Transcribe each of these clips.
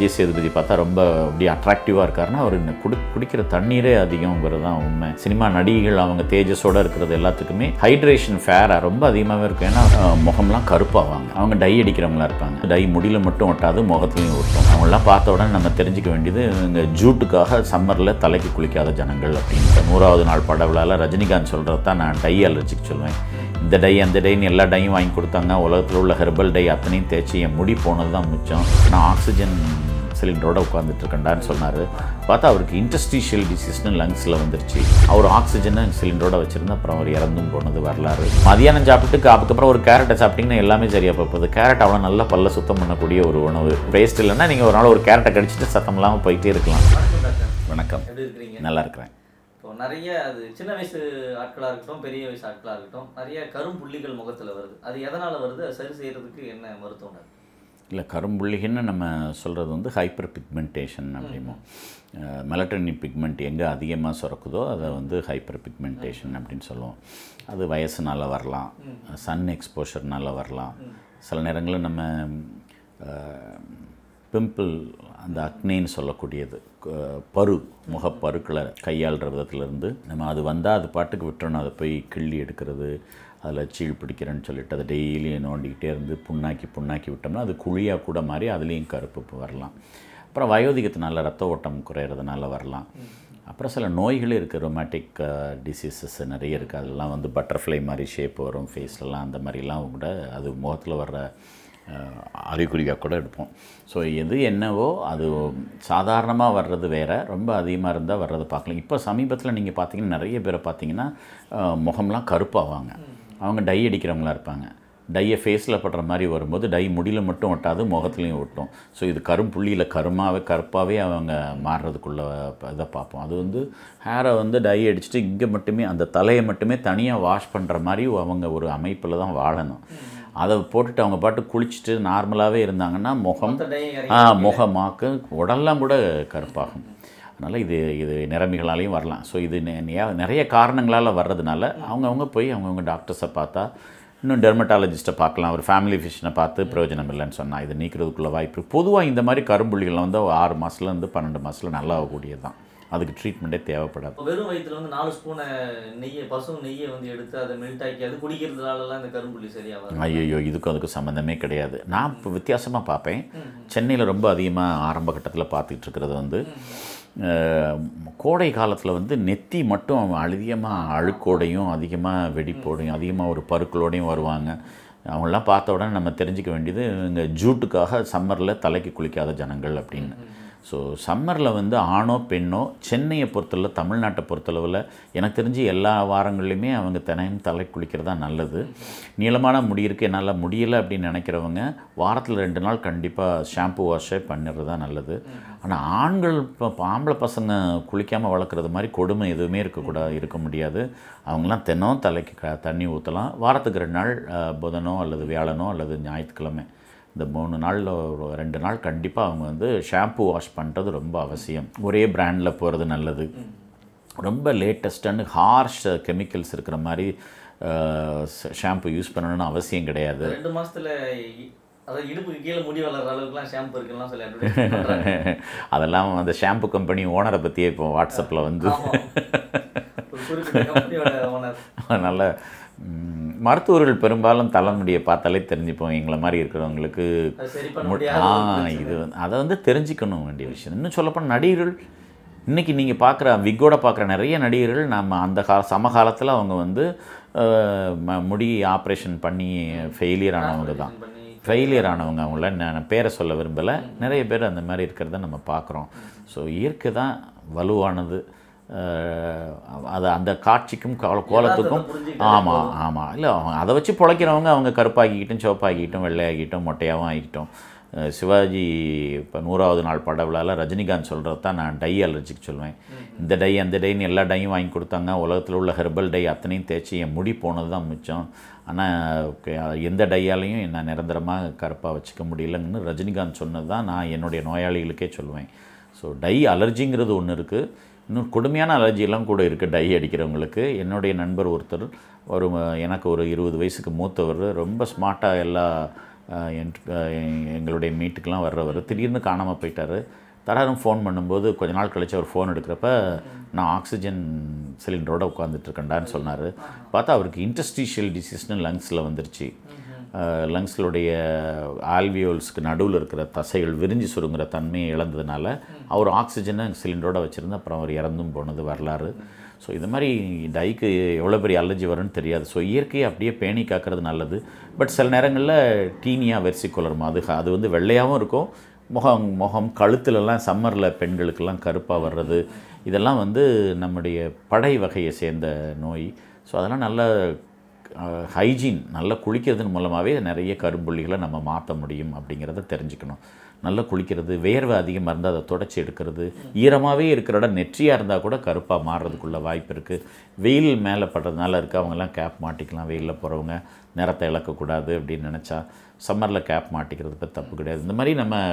விஜய் சேதுபதி பார்த்தா ரொம்ப அப்படி அட்ராக்டிவாக இருக்காருன்னா அவர் இந்த குடி குடிக்கிற தண்ணீரே அதிகங்கிறது தான் உண்மை சினிமா நடிகைகள் அவங்க தேஜஸோட இருக்கிறது எல்லாத்துக்குமே ஹைட்ரேஷன் ஃபேராக ரொம்ப அதிகமாகவே இருக்கும் ஏன்னா அஹ், முகம்லாம் கருப்பாவாங்க அவங்க டை அடிக்கிறவங்களா இருப்பாங்க டை முடியல மட்டும் ஒட்டாது முகத்துலையும் ஒட்டும் அவங்களாம் பார்த்த உடனே நம்ம தெரிஞ்சுக்க வேண்டியது இந்த ஜூட்டுக்காக சம்மரில் தலைக்கு குளிக்காத ஜனங்கள் அப்படின்னு நூறாவது நாள் பட விழாவில் ரஜினிகாந்த் சொல்கிறது தான் நான் டை அலர்ஜிக்கு சொல்லுவேன் இந்த டை அந்த டைன்னு எல்லா டையும் வாங்கி கொடுத்தாங்க உலகத்தில் உள்ள ஹெர்பல் டை அத்தனையும் தேய்ச்சி என் முடி போனது தான் மிச்சம் நான் ஆக்சிஜன் சிலிண்டரோட உட்காந்துட்டு இருக்கேன்டான்னு சொன்னார் பார்த்தா அவருக்கு இன்டஸ்ட்ரீஷியல் டிசீஸ்னு லங்ஸில் வந்துருச்சு அவர் ஆக்சிஜனை சிலிண்டரோட வச்சுருந்து அப்புறம் அவர் இறந்தும் போனது வரலாறு மதியானம் சாப்பிட்டுட்டு அதுக்கப்புறம் ஒரு கேரட்டை சாப்பிட்டீங்கன்னா எல்லாமே சரியாக போகுது கேரட் அவ்வளோ நல்லா பல்ல சுத்தம் பண்ணக்கூடிய ஒரு உணவு பேஸ்ட் இல்லைன்னா நீங்கள் ஒரு நாள் ஒரு கேரட்டை கடிச்சிட்டு சத்தம் இல்லாமல் போயிட்டே இருக்கலாம் வணக்கம் டாக்டர் வணக்கம் எப்படி இருக்கிறீங்க நல்லா இருக்கிறேன் இப்போ நிறைய அது சின்ன வயசு ஆட்களாக இருக்கட்டும் பெரிய வயசு ஆட்களாக இருக்கட்டும் நிறைய கரும்புள்ளிகள் முகத்தில் வருது அது எதனால் வருது அது சரி செய்யறதுக்கு என்ன மருத்துவம் டாக்டர்? இல்லை கரும்புள்ளிகன்னு நம்ம சொல்கிறது வந்து ஹைப்பர் பிக்மெண்டேஷன் அப்படிமோ மெலட்டனின் பிக்மெண்ட் எங்கே அதிகமாக சுரக்குதோ அதை வந்து ஹைப்பர் பிக்மெண்டேஷன் அப்படின்னு சொல்லுவோம் அது வயசுனால வரலாம் சன் எக்ஸ்போஷர்னால வரலாம் சில நேரங்களில் நம்ம பிம்பிள் அந்த அக்னேன்னு சொல்லக்கூடியது க- பரு முகப்பருக்களை கையாளுற விதத்துலேருந்து நம்ம அது வந்தால் அது பாட்டுக்கு விட்டுறணும் அதை போய் கிள்ளி எடுக்கிறது அதில் சீழ் பிடிக்கிறேன்னு சொல்லிட்டு அதை டெய்லி நோண்டிக்கிட்டே இருந்து புண்ணாக்கி புண்ணாக்கி விட்டோம்னா அது குழியாக கூட மாதிரி அதுலேயும் கருப்பு வரலாம் அப்புறம் வயோதிகத்தினால ரத்த ஓட்டம் குறையிறதுனால வரலாம் அப்புறம் சில நோய்களே இருக்குது ரொமாட்டிக் டிசீசஸ் நிறைய இருக்குது அதெல்லாம் வந்து பட்டர்ஃப்ளை மாதிரி ஷேப் வரும் ஃபேஸ்லலாம் அந்த மாதிரிலாம் கூட அது முகத்தில் வர்ற அஹ், அறிகுறியாக கூட எடுப்போம் ஸோ எது என்னவோ அது சாதாரணமாக வர்றது வேற ரொம்ப அதிகமாக இருந்தால் வர்றது பார்க்கலாம் இப்போ சமீபத்தில் நீங்கள் பார்த்தீங்கன்னா நிறைய பேரை பார்த்தீங்கன்னா அஹ், முகம்லாம் கருப்பாவாங்க அவங்க டை அடிக்கிறவங்களா இருப்பாங்க டையை ஃபேஸில் படுற மாதிரி வரும்போது டை முடியல மட்டும் ஒட்டாது முகத்துலையும் ஒட்டும் ஸோ இது கரும்புள்ளியில் கருமாவே கருப்பாகவே அவங்க மாறுறதுக்குள்ள ப- இதை பார்ப்போம் அது வந்து ஹேரை வந்து டை அடிச்சுட்டு இங்கே மட்டுமே அந்த தலையை மட்டுமே தனியாக வாஷ் பண்ணுற மாதிரி அவங்க ஒரு அமைப்பில் தான் வாழணும் அதை போட்டுட்டு அவங்க பாட்டு குளிச்சுட்டு நார்மலாகவே இருந்தாங்கன்னா முகம் மொத்த dye இறங்கி ஆ முகமாக்கு உடல்லாம் கூட கருப்பாகும் அதனால் இது இது நிறமிகளாலையும் வரலாம் ஸோ இது நெ- நெ- நிறைய காரணங்களால் வர்றதுனால அவங்கவுங்க போய் அவங்கவுங்க டாக்டர்ஸை பார்த்தா இன்னும் டெர்மட்டாலஜிஸ்ட்டை பார்க்கலாம் ஒரு ஃபேமிலி ஃபிஷனை பார்த்து பிரயோஜனம் இல்லைன்னு சொன்னால் இது நீக்கிறதுக்குள்ள வாய்ப்பு பொதுவாக இந்த மாதிரி கரும்புள்ளிகள் வந்து ஆறு மாதத்துலேருந்து பன்னெண்டு மாதத்தில் நல்லா ஆகக்கூடியது தான் அதுக்கு ட்ரீட்மெண்ட்டே தேவைப்படாது இப்போ வெறும் வயிற்றுல வந்து நாலு ஸ்பூனை நெய்யை பசு நெய்யை வந்து எடுத்து அதை மெல்ட் ஆக்கி அது குடிக்கிறதுனாலலாம் இந்த கரும்புள்ளி சரியாக வரும் ஐயோ இதுக்கும் அதுக்கும் சம்மந்தமே கிடையாது நான் இப்போ வித்தியாசமாக பார்ப்பேன் சென்னையில் ரொம்ப அதிகமாக ஆரம்ப கட்டத்தில் பார்த்துக்கிட்டு இருக்கிறது வந்து அஹ், கோடை காலத்தில் வந்து நெத்தி மட்டும் அதிகமாக அழுக்கோடையும் அதிகமாக வெடிப்போடையும் அதிகமாக ஒரு பருக்களோடையும் வருவாங்க அவங்களாம் பார்த்த உடனே நம்ம தெரிஞ்சுக்க வேண்டியது இந்த ஜூட்டுக்காக சம்மரில் தலைக்கு குளிக்காத ஜனங்கள் அப்படின்னு ஸோ சம்மரில் வந்து ஆணோ பெண்ணோ சென்னையை பொறுத்தளவு தமிழ்நாட்டை பொறுத்தளவில் எனக்கு தெரிஞ்சு எல்லா வாரங்கள்லையுமே அவங்க தினையும் தலை குளிக்கிறதா நல்லது நீளமான முடி இருக்கு என்னால் முடியலை அப்படின்னு நினைக்கிறவங்க வாரத்தில் ரெண்டு நாள் கண்டிப்பாக ஷாம்பு வாஷே பண்ணிடுறது தான் நல்லது ஆனால் ஆண்கள் இப்போ ஆம்பளை பசங்க குளிக்காமல் வளர்க்குறது மாதிரி கொடுமை எதுவுமே இருக்கக்கூடாது இருக்க முடியாது அவங்களாம் தினம் தலைக்கு க தண்ணி ஊற்றலாம் வாரத்துக்கு ரெண்டு நாள் அஹ், புதனோ அல்லது வியாழனோ அல்லது ஞாயிற்றுக்கிழமை இந்த மூணு நாளில் ஒரு ரெண்டு நாள் கண்டிப்பாக அவங்க வந்து ஷாம்பு வாஷ் பண்ணுறது ரொம்ப அவசியம் ஒரே பிராண்டில் போகிறது நல்லது ரொம்ப லேட்டஸ்டான ஹார்ஷ் கெமிக்கல்ஸ் இருக்கிற மாதிரி ஷாம்பு யூஸ் பண்ணணும்னு அவசியம் கிடையாது ரெண்டு மாசத்துல இ- அதாவது இடுப்புக்கு கீழே முடி வளர்ற அளவுக்குலாம் ஷாம்பு இருக்குலாம் சொல்லி advertise பண்றாங்க. அதெல்லாம் அந்த ஷாம்பு கம்பெனி ஓனரை பற்றியே இப்போ வாட்ஸ்அப்பில் வந்து ஆமா. ஒரு குறிப்பிட்ட கம்பெனியோட ஓனர் அதனால் ம், மருத்துவர்கள் பெரும்பாலும் தலைமுடியை பார்த்தாலே தெரிஞ்சுப்போம் எங்களை மாதிரி இருக்கிறவங்களுக்கு அது சரி பண்ண மு- முடியாத ஆ ஒரு பிரச்சனை. இது வந்து அதை வந்து தெரிஞ்சுக்கணும் வேண்டிய விஷயம் இன்னும் சொல்லப்போனால் நடிகர்கள் இன்றைக்கி நீங்கள் பார்க்குற விக்கோட பார்க்குற நிறைய நடிகர்கள் நம்ம அந்த கால சமகாலத்தில் அவங்க வந்து அஹ், ம- முடி ஆப்ரேஷன் பண்ணி ஃபெயிலியர் ஆனவங்க தான் பண்ணி ஃபெயிலியர் ஆனவங்க அவங்கள நான் பேரை சொல்ல விரும்பலை நிறைய பேர் அந்த மாதிரி இருக்கிறத நம்ம பார்க்குறோம் ஸோ இயற்கை தான் வலுவானது அஹ், அது அந்த காட்சிக்கும் கோல- கோலத்துக்கும் புரிஞ்சுக்கிட்டாலே ஆமாம் ஆமாம் இல்லை அவங்க அதை வச்சு பிழைக்கிறவங்க அவங்க கருப்பாக்கிக்கிட்டும் சிவப்பாக்கிக்கிட்டும் வெள்ளையாக்கிட்டும் மொட்டையாகவும் ஆகிக்கிட்டோம் அஹ், சிவாஜி இப்போ நூறாவது நாள் பட விழாவில் ரஜினிகாந்த் சொல்கிறது தான் நான் டை அலர்ஜிக்கு சொல்லுவேன் இந்த டை அந்த டைன்னு எல்லா டையும் வாங்கி கொடுத்தாங்க உலகத்தில் உள்ள ஹெர்பல் டை அத்தனையும் தேய்ச்சி என் முடி போனது தான் மிச்சம் ஆனால் எந்த டையாலையும் என்ன நிரந்தரமாக கருப்பாக வச்சுக்க முடியலங்கன்னு ரஜினிகாந்த் சொன்னது தான் நான் என்னுடைய நோயாளிகளுக்கே சொல்லுவேன் ஸோ டை அலர்ஜிங்கிறது ஒன்று இருக்குது இன்னும் கொடுமையான அலர்ஜியெல்லாம் கூட இருக்குது டை அடிக்கிறவங்களுக்கு என்னுடைய நண்பர் ஒருத்தர் ஒரு ம- எனக்கு ஒரு இருபது வயசுக்கு மூத்தவர் ரொம்ப ஸ்மார்ட்டாக எல்லா அஹ், என்- அஹ், எங்களுடைய மீட்டுக்கெலாம் வர்றவர் திடீர்னு காணாமல் போயிட்டார் தராரும் ஃபோன் பண்ணும்போது கொஞ்ச நாள் கழிச்சு அவர் ஃபோன் எடுக்கிறப்ப நான் ஆக்சிஜன் சிலிண்டரோட உட்காந்துட்டு இருக்கேன்டான்னு சொன்னார் பார்த்தா அவருக்கு இன்டஸ்ட்ரீஷியல் டிசீஸ்னு லங்ஸில் வந்துருச்சு லங்ஸ்களுடைய ஆல்வியோல்ஸ்க்கு நடுவில் இருக்கிற தசைகள் விரிஞ்சு சுருங்குற தன்மையை இழந்ததுனால அவர் ஆக்சிஜனை சிலிண்டரோட வச்சுருந்து அப்புறம் அவர் இறந்தும் போனது வரலாறு ஸோ இது மாதிரி டைக்கு எவ்வளோ பெரிய அலர்ஜி வரும்னு தெரியாது ஸோ இயற்கையை அப்படியே பேணி காக்கிறது நல்லது பட் சில நேரங்களில் டீனியா வெர்சிகுலர்மா அது அது வந்து வெள்ளையாகவும் இருக்கும் முகம் முகம் கழுத்துலலாம் சம்மரில் பெண்களுக்கெல்லாம் கருப்பாக வர்றது இதெல்லாம் வந்து நம்முடைய படை வகையை சேர்ந்த நோய் ஸோ அதெல்லாம் நல்ல ஹைஜீன் நல்லா குளிக்கிறதன் மூலமாகவே நிறைய கரும்புள்ளிகளை நம்ம மாற்ற முடியும் அப்படிங்கிறத தெரிஞ்சுக்கணும் நல்லா குளிக்கிறது வேர்வை அதிகமாக இருந்தால் அதை தொடச்சி எடுக்கிறது ஈரமாகவே இருக்கிற இடம் நெற்றியாக இருந்தால் கூட கருப்பாக மாறுறதுக்குள்ள வாய்ப்பு இருக்குது வெயில் மேலே படுறதுனால இருக்க அவங்கெல்லாம் கேப் மாட்டிக்கலாம் வெயிலில் போகிறவங்க நிறத்தை இழக்கக்கூடாது அப்படின்னு நினச்சா சம்மரில் கேப் மாட்டிக்கிறது பற்றி தப்பு கிடையாது இந்த மாதிரி நம்ம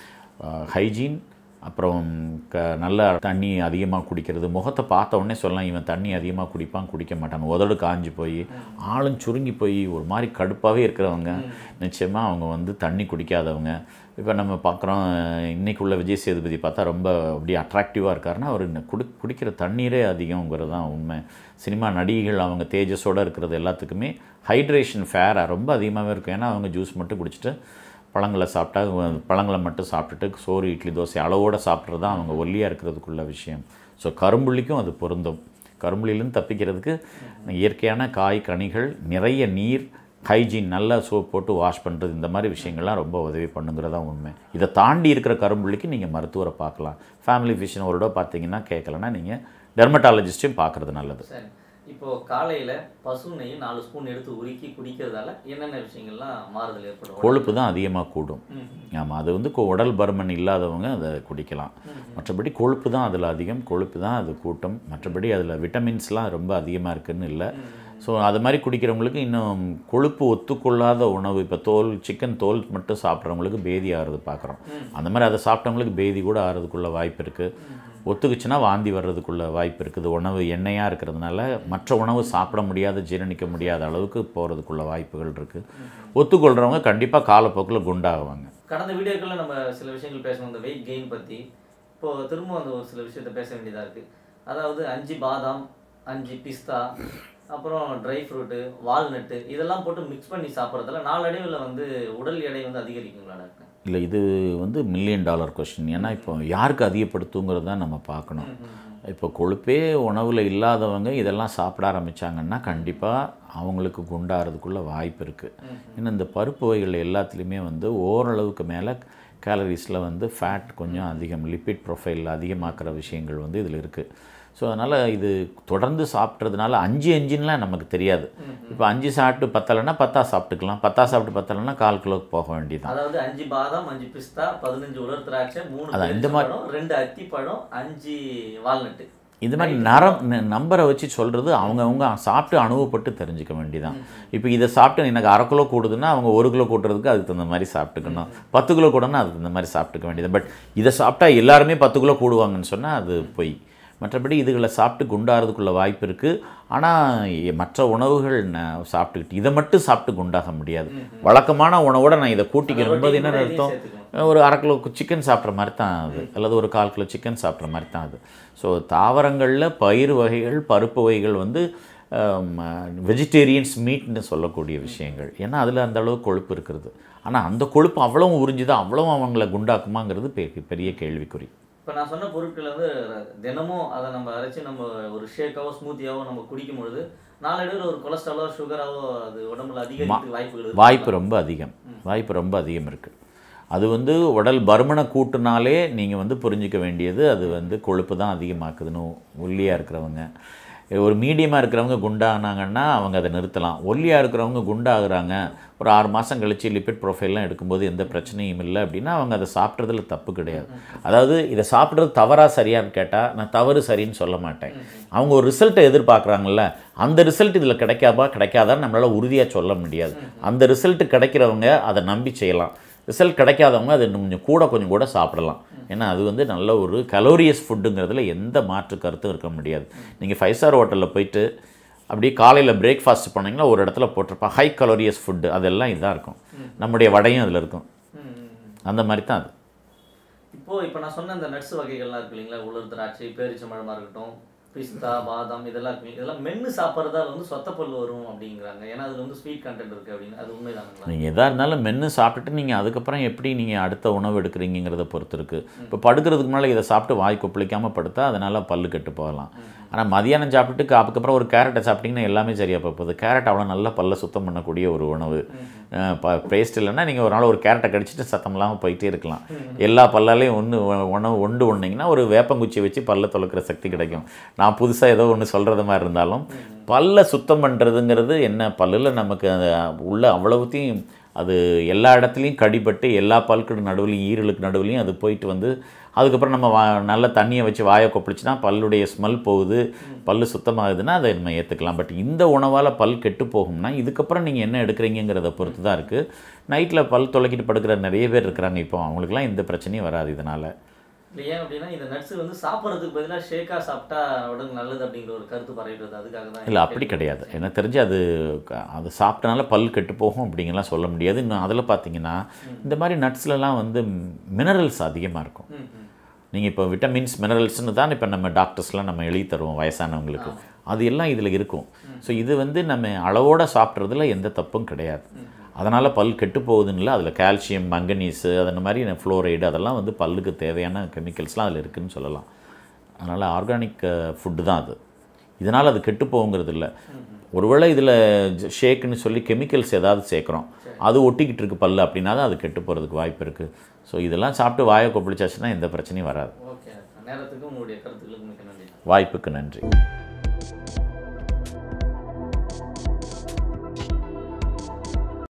ஹைஜீன் அப்புறம் க நல்ல தண்ணி அதிகமாக குடிக்கிறது முகத்தை பார்த்த உடனே சொல்லலாம் இவன் தண்ணி அதிகமாக குடிப்பான் குடிக்க மாட்டான் உதடு காஞ்சு போய் ஆளும் சுருங்கி போய் ஒரு மாதிரி கடுப்பாகவே இருக்கிறவங்க நிச்சயமாக அவங்க வந்து தண்ணி குடிக்காதவங்க இப்போ நம்ம பார்க்குறோம் இன்னைக்குள்ள விஜய் சேதுபதி பார்த்தா ரொம்ப அப்படியே அட்ராக்டிவாக இருக்காருன்னா அவர் குடி குடிக்கிற தண்ணீரே அதிகங்கிறது தான் உண்மை சினிமா நடிகைகள் அவங்க தேஜஸோடு இருக்கிறது எல்லாத்துக்குமே ஹைட்ரேஷன் ஃபேராக ரொம்ப அதிகமாகவே இருக்கும் ஏன்னா அவங்க ஜூஸ் மட்டும் குடிச்சிட்டு பழங்களை சாப்பிட்டா வ- பழங்களை மட்டும் சாப்பிட்டுட்டு சோறு இட்லி தோசை அளவோடு சாப்பிட்றது தான் அவங்க ஒல்லியாக இருக்கிறதுக்குள்ள விஷயம் ஸோ கரும்புள்ளிக்கும் அது பொருந்தும் கரும்புள்ளிலேருந்து தப்பிக்கிறதுக்கு இயற்கையான காய் கனிகள் நிறைய நீர் ஹைஜீன் நல்லா சோப் போட்டு வாஷ் பண்ணுறது இந்த மாதிரி விஷயங்கள்லாம் ரொம்ப உதவி பண்ணுங்கிறதா உண்மை இதை தாண்டி இருக்கிற கரும்புள்ளிக்கு நீங்கள் மருத்துவரை பார்க்கலாம் ஃபேமிலி ஃபிஷியனோட பார்த்தீங்கன்னா கேட்கலன்னா நீங்கள் டெர்மட்டாலஜிஸ்ட்டையும் பார்க்குறது நல்லது சரி இப்போ காலையில பசு நெய் நாலு ஸ்பூன் எடுத்து உருக்கி குடிக்கிறதால என்னென்ன விஷயங்கள்லாம் மாறுதல் ஏற்படும் கொழுப்பு தான் அதிகமாக கூடும் ம். ஆமாம் அது வந்து கொ- உடல் பருமன் இல்லாதவங்க அதை குடிக்கலாம் மற்றபடி கொழுப்பு தான் அதில் அதிகம் கொழுப்பு தான் அது கூட்டும் மற்றபடி அதில் விட்டமின்ஸ்லாம் ரொம்ப அதிகமாக இருக்குன்னு இல்லை ஸோ அது மாதிரி குடிக்கிறவங்களுக்கு இன்னும் கொழுப்பு ஒத்துக்கொள்ளாத உணவு இப்போ தோல் சிக்கன் தோல் மட்டும் சாப்பிட்றவங்களுக்கு பேதி ஆறுது பார்க்குறோம் அந்த மாதிரி அதை சாப்பிட்டவங்களுக்கு பேதி கூட ஆறுறதுக்குள்ள வாய்ப்பு இருக்குது ஒத்துக்குச்சுன்னா வாந்தி வர்றதுக்குள்ள வாய்ப்பு இருக்குது உணவு எண்ணெயாக இருக்கிறதுனால மற்ற உணவு சாப்பிட முடியாத ஜீரணிக்க முடியாத அளவுக்கு போகிறதுக்குள்ள வாய்ப்புகள் இருக்குது ஒத்துக்கொள்கிறவங்க கண்டிப்பாக காலப்போக்கில் குண்டாகுவாங்க கடந்த வீடியோக்களில் நம்ம சில விஷயங்கள் பேசணும் இந்த வெயிட் கெயின் பற்றி இப்போ திரும்ப அந்த ஒரு சில விஷயத்த பேச வேண்டியதாக இருக்குது அதாவது அஞ்சு பாதாம் அஞ்சு பிஸ்தா அப்புறம் ட்ரை ஃப்ரூட்டு வால்நட்டு இதெல்லாம் போட்டு மிக்ஸ் பண்ணி சாப்பிட்றதுல நாளடைவில் வந்து உடல் எடை வந்து அதிகரிக்குங்களா டாக்டர் இல்லை இது வந்து மில்லியன் டாலர் கொஷின் ஏன்னா இப்போ யாருக்கு அதிகப்படுத்துங்கிறது தான் நம்ம பார்க்கணும் இப்போ கொழுப்பே உணவில் இல்லாதவங்க இதெல்லாம் சாப்பிட ஆரம்பித்தாங்கன்னா கண்டிப்பாக அவங்களுக்கு குண்டாகிறதுக்குள்ள வாய்ப்பு இருக்குது ஏன்னா இந்த பருப்பு வகைகள் எல்லாத்துலேயுமே வந்து ஓரளவுக்கு மேலே கேலரிஸில் வந்து ஃபேட் கொஞ்சம் அதிகம் லிப்பிட் ப்ரொஃபைல் அதிகமாக்குற விஷயங்கள் வந்து இதில் இருக்குது ஸோ அதனால் இது தொடர்ந்து சாப்பிட்றதுனால அஞ்சு அஞ்சுன்னுலாம் நமக்கு தெரியாது இப்போ அஞ்சு சாப்பிட்டு பத்தலைன்னா பத்தா சாப்பிட்டுக்கலாம் பத்தா சாப்பிட்டு பத்தலைன்னா கால் கிலோக்கு போக வேண்டியது அதாவது அஞ்சு பாதாம் அஞ்சு பிஸ்தா பதினஞ்சு உலர் திராட்சை மூணு அதான் இந்த மாதிரி- பேரிச்சம்பழம், ரெண்டு அத்திப்பழம் அஞ்சு வால்நட்டு இந்த மாதிரி நரம் ந- நம்பரை வச்சு சொல்கிறது அவங்கவுங்க சாப்பிட்டு அனுபவப்பட்டு தெரிஞ்சுக்க வேண்டியதான் இப்போ இதை சாப்பிட்டு எனக்கு அரை கிலோ கூடுதுன்னா அவங்க ஒரு கிலோ கூட்டுறதுக்கு அதுக்கு தகுந்த மாதிரி சாப்பிட்டுக்கணும் பத்து கிலோ கூடனா அதுக்கு தகுந்த மாதிரி சாப்பிட்டுக்க வேண்டியது பட் இதை சாப்பிட்டா எல்லாருமே பத்து கிலோ கூடுவாங்கன்னு சொன்னால் அது பொய் மற்றபடி இதுகளை சாப்பிட்டு குண்டாகிறதுக்குள்ள வாய்ப்பு இருக்குது ஆனால் மற்ற உணவுகள் நான் சாப்பிட்டுக்கிட்டு இதை மட்டும் சாப்பிட்டு குண்டாக முடியாது வழக்கமான உணவோட நான் இதை கூட்டிக்கணும் போது என்ன அர்த்தம் ஒரு அரை கிலோ சிக்கன் சாப்பிட்ற மாதிரி தான் அது அல்லது ஒரு கால் கிலோ சிக்கன் சாப்பிட்ற மாதிரி தான் அது ஸோ தாவரங்களில் பயிர் வகைகள் பருப்பு வகைகள் வந்து வெஜிடேரியன்ஸ் மீட்னு சொல்லக்கூடிய விஷயங்கள் ஏன்னா அதில் அந்த அளவு கொழுப்பு இருக்கிறது ஆனால் அந்த கொழுப்பு அவ்வளவும் உறிஞ்சுதான் அவ்வளவும் அவங்கள குண்டாக்குமாங்கிறது பெரிய பெரிய கேள்விக்குறி இப்போ நான் சொன்ன பொருட்கள் வந்து தினமும் அதை நம்ம அரைச்சி நம்ம ஒரு ஷேக்காவோ ஸ்மூத்தியாவோ நம்ம குடிக்கும் பொழுது நாளடைவில் ஒரு கொலஸ்ட்ராலோ சுகராவோ அது உடம்புல அதிகரிக்கிறதுக்கு வாய்ப்புகள் இருக்கு. வாய்ப்பு ரொம்ப அதிகம் வாய்ப்பு ரொம்ப அதிகம் இருக்குது அது வந்து உடல் பருமனை கூட்டுனாலே நீங்கள் வந்து புரிஞ்சிக்க வேண்டியது அது வந்து கொழுப்பு தான் அதிகமாக்குதுன்னு ஒல்லியாக இருக்கிறவங்க ஒரு மீடியமாக இருக்கிறவங்க குண்டானாங்கன்னா அவங்க அதை நிறுத்தலாம் ஒல்லியாக இருக்கிறவங்க குண்டாகிறாங்க ஒரு ஆறு மாதம் கழிச்சு லிப்பிட் ப்ரொஃபைல்லாம் எடுக்கும்போது எந்த பிரச்சனையும் இல்லை அப்படின்னா அவங்க அதை சாப்பிட்றதுல தப்பு கிடையாது அதாவது இதை சாப்பிட்றது தவறாக சரியான்னு கேட்டால் நான் தவறு சரின்னு சொல்ல மாட்டேன் அவங்க ஒரு ரிசல்ட்டை எதிர்பார்க்குறாங்கல்ல அந்த ரிசல்ட் இதில் கிடைக்காதா கிடைக்காதான்னு நம்மளால் உறுதியாக சொல்ல முடியாது அந்த ரிசல்ட் கிடைக்கிறவங்க அதை நம்பி செய்யலாம் ரிசல்ட் கிடைக்காதவங்க அதை இன்னும் கொஞ்சம் கூட கொஞ்சம் கூட சாப்பிடலாம் ஏன்னா அது வந்து நல்ல ஒரு கலோரியஸ் ஃபுட்டுங்கிறதுல எந்த மாற்று கருத்தும் இருக்க முடியாது நீங்கள் ஃபைவ் ஸ்டார் ஹோட்டலில் போயிட்டு அப்படியே காலையில் பிரேக்ஃபாஸ்ட் பண்ணீங்கன்னா ஒரு இடத்துல போட்டிருப்பான் ஹை கலோரியஸ் ஃபுட்டு அதெல்லாம் இதாக இருக்கும் நம்முடைய வடையும் அதில் இருக்கும் ம், ம், ம். அந்த மாதிரி தான் அது இப்போ இப்போ நான் சொன்ன இந்த நட்ஸ் வகைகள்லாம் இருக்கு இல்லைங்களா உலர் திராட்சை பேரிச்சம்பழமா இருக்கட்டும் பிஸ்தா பாதாம் இதெல்லாம் இருக்கு இதெல்லாம் மென்று சாப்பிட்றதால வந்து சொத்தப்பல் வரும் அப்படிங்கிறாங்க ஏன்னா அதுல வந்து ஸ்வீட் கண்டென்ட் இருக்கு அப்படின்னு அது உண்மைதானுங்களா நீங்கள் எதாக இருந்தாலும் மென்று சாப்பிட்டுட்டு நீங்கள் அதுக்கப்புறம் எப்படி நீங்கள் அடுத்த உணவு எடுக்கிறீங்கிறத பொறுத்து இருக்குது இப்போ படுக்கிறதுக்கு முன்னால் இதை சாப்பிட்டு வாய் கொப்பளிக்காமல் படுத்தா அதனால் பல்லு கெட்டு போகலாம் ஆனால் மதியானம் சாப்பிட்டுட்டு அதுக்கப்புறம் ஒரு கேரட்டை சாப்பிட்டிங்கன்னா எல்லாமே சரியாக போகுது கேரட் அவ்வளோ நல்லா பல்ல சுத்தம் பண்ணக்கூடிய ஒரு உணவு பேஸ்ட் இல்லைன்னா நீங்கள் ஒரு நாள் ஒரு கேரட்டை கடிச்சிட்டு சத்தம் இல்லாமல் போயிட்டே இருக்கலாம் எல்லா பல்லாலையும் ஒன்று உணவு ஒன்று ஒன்றிங்கன்னா ஒரு வேப்பங்குச்சி வச்சு பல்ல துளக்கிற சக்தி கிடைக்கும் நான் புதுசாக ஏதோ ஒன்று சொல்கிறது மாதிரி இருந்தாலும் பல்ல சுத்தம் பண்ணுறதுங்கிறது என்ன பல்லில் நமக்கு அந்த உள்ள அவ்வளவுத்தையும் அது எல்லா இடத்துலையும் கடிபட்டு எல்லா பல்லுக்கு நடுவுலையும் ஈரலுக்கு நடுவுலையும் அது போயிட்டு வந்து அதுக்கப்புறம் நம்ம வா நல்ல தண்ணியை வச்சு வாயை கொப்பளிச்சுனா பல்லுடைய ஸ்மெல் போகுது பல்லு சுத்தமாகுதுன்னா அதை நம்ம ஏற்றுக்கலாம் பட் இந்த உணவால் பல் கெட்டு போகும்னா இதுக்கப்புறம் நீங்கள் என்ன எடுக்கிறீங்கிறத பொறுத்து தான் இருக்குது நைட்டில் பல் துளக்கிட்டு படுக்கிற நிறைய பேர் இருக்கிறாங்க இப்போ அவங்களுக்குலாம் எந்த பிரச்சனையும் வராது இதனால் இல்லை ஏன் அப்படின்னா இந்த நட்ஸ் வந்து சாப்பிட்றதுக்கு பதிலாக ஷேக்காக சாப்பிட்டா உடம்பு நல்லது அப்படிங்கிற ஒரு கருத்து பரவிடுது அதுக்காக தான் இல்லை அப்படி கிடையாது எனக்கு தெரிஞ்சு அது க- அது சாப்பிட்டனால பல் கெட்டு போகும் அப்படிங்கலாம் சொல்ல முடியாது இன்னும் அதில் பார்த்தீங்கன்னா இந்த மாதிரி நட்ஸ்லலாம் வந்து மினரல்ஸ் அதிகமாக இருக்கும் ம் ம் நீங்கள் இப்போ விட்டமின்ஸ் மினரல்ஸ்னு தான் இப்போ நம்ம டாக்டர்ஸ்லாம் நம்ம எழுதி தருவோம் வயசானவங்களுக்கு அது எல்லாம் இதில் இருக்கும் ஸோ இது வந்து நம்ம அளவோட சாப்பிட்றதுல எந்த தப்பும் கிடையாது அதனால் பல் கெட்டு போகுதுன்னு இல்லை அதில் கால்சியம் மங்கனீஸு அந்த மாதிரி ஃப்ளோரைடு அதெல்லாம் வந்து பல்லுக்கு தேவையான கெமிக்கல்ஸ்லாம் அதில் இருக்குதுன்னு சொல்லலாம் அதனால் ஆர்கானிக் ஃபுட்டு தான் அது இதனால் அது கெட்டு போகுங்கிறது இல்லை ஒருவேளை இதில் ஷேக்குன்னு சொல்லி கெமிக்கல்ஸ் ஏதாவது சேர்க்குறோம் அது ஒட்டிக்கிட்டு இருக்கு பல்லு அப்படின்னா தான் அது கெட்டு போகிறதுக்கு வாய்ப்பு இருக்குது ஸோ இதெல்லாம் சாப்பிட்டு வாயை கொப்பளிச்சாச்சுன்னா எந்த பிரச்சனையும் வராது ஓகே நேரத்துக்கு உங்களுடைய கருத்துக்களுக்கு மிக்க நன்றி வாய்ப்புக்கு நன்றி